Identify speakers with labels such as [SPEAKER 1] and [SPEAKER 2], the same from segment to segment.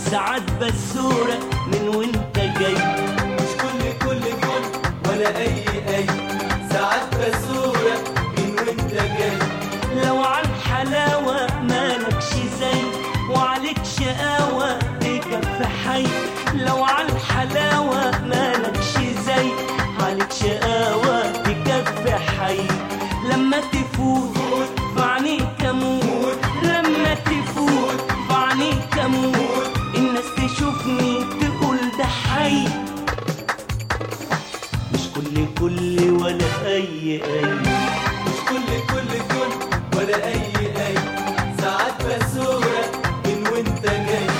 [SPEAKER 1] ساعات بسورة من وانت جاي
[SPEAKER 2] مش كل كل كل ولا اي اي ساعات بسورة من وانت جاي
[SPEAKER 1] لو عن حلاوة مالكش زي وعليك شقاوة تكفي حي لو عن حلاوة مالكش زي عليك شقاوة تكفي حي لما تفوت في عينيك اموت لما تفوت في عينيك اموت الناس تشوفني تقول ده حي مش كل كل ولا اي اي
[SPEAKER 2] مش كل كل كل ولا اي اي ساعات بسورة من وانت جاي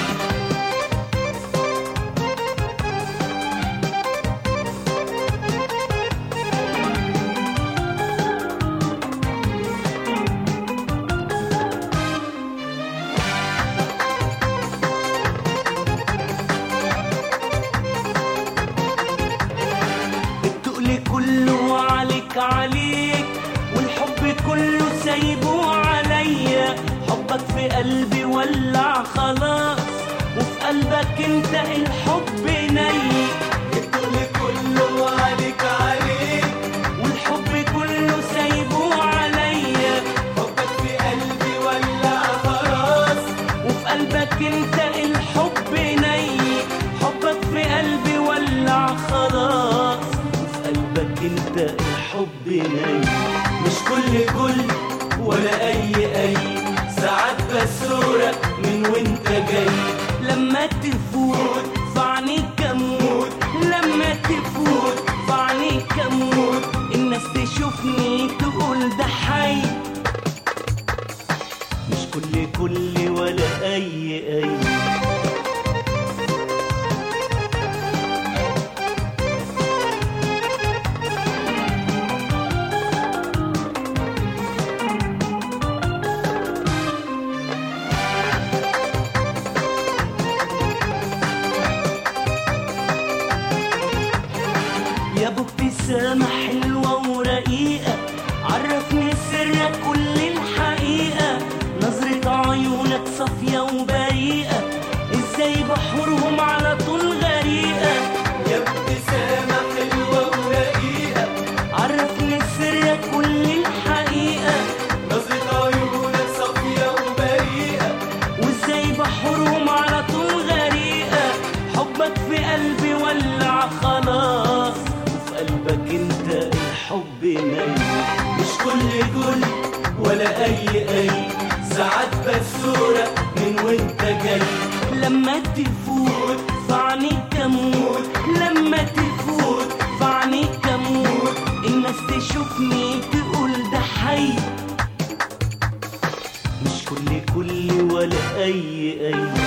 [SPEAKER 1] التقل كله عليك عليك والحب كله سايبه عليا حبك في قلبي ولع خلاص وفي قلبك انت الحب ني
[SPEAKER 2] الكل كله عليك عليك
[SPEAKER 1] والحب كله سايبه عليا
[SPEAKER 2] حبك في قلبي ولع خلاص
[SPEAKER 1] وفي قلبك انت الحب ني حبك في قلبي ولع خلاص وفي قلبك انت الحب ني
[SPEAKER 2] مش كل كل ولا اي اي ساعات بسورة من وانت جاي
[SPEAKER 1] لما تفوت في عينيك اموت لما تفوت في عينيك اموت الناس تشوفني تقول ده حي مش كل كل ولا اي اي يا ابو ابتسامة حلوة ورقيقة عرفني سرك كل الحقيقة نظرة عيونك صافية وبريئة ازاي بحورهم على طول غريقة
[SPEAKER 2] يا ابتسامة حلوة ورقيقة
[SPEAKER 1] عرفني سرك كل الحقيقة
[SPEAKER 2] نظرة عيونك صافية وبريئة
[SPEAKER 1] وازاي بحورهم على طول غريقة حبك في قلبي ولع خلاص وفي قلبك انت الحب نايم
[SPEAKER 2] مش كل كل ولا اي اي ساعات بسورة من وانت جاي
[SPEAKER 1] لما تفوت في عينيك اموت لما تفوت في عينيك اموت الناس تشوفني تقول ده حي مش كل كل ولا اي اي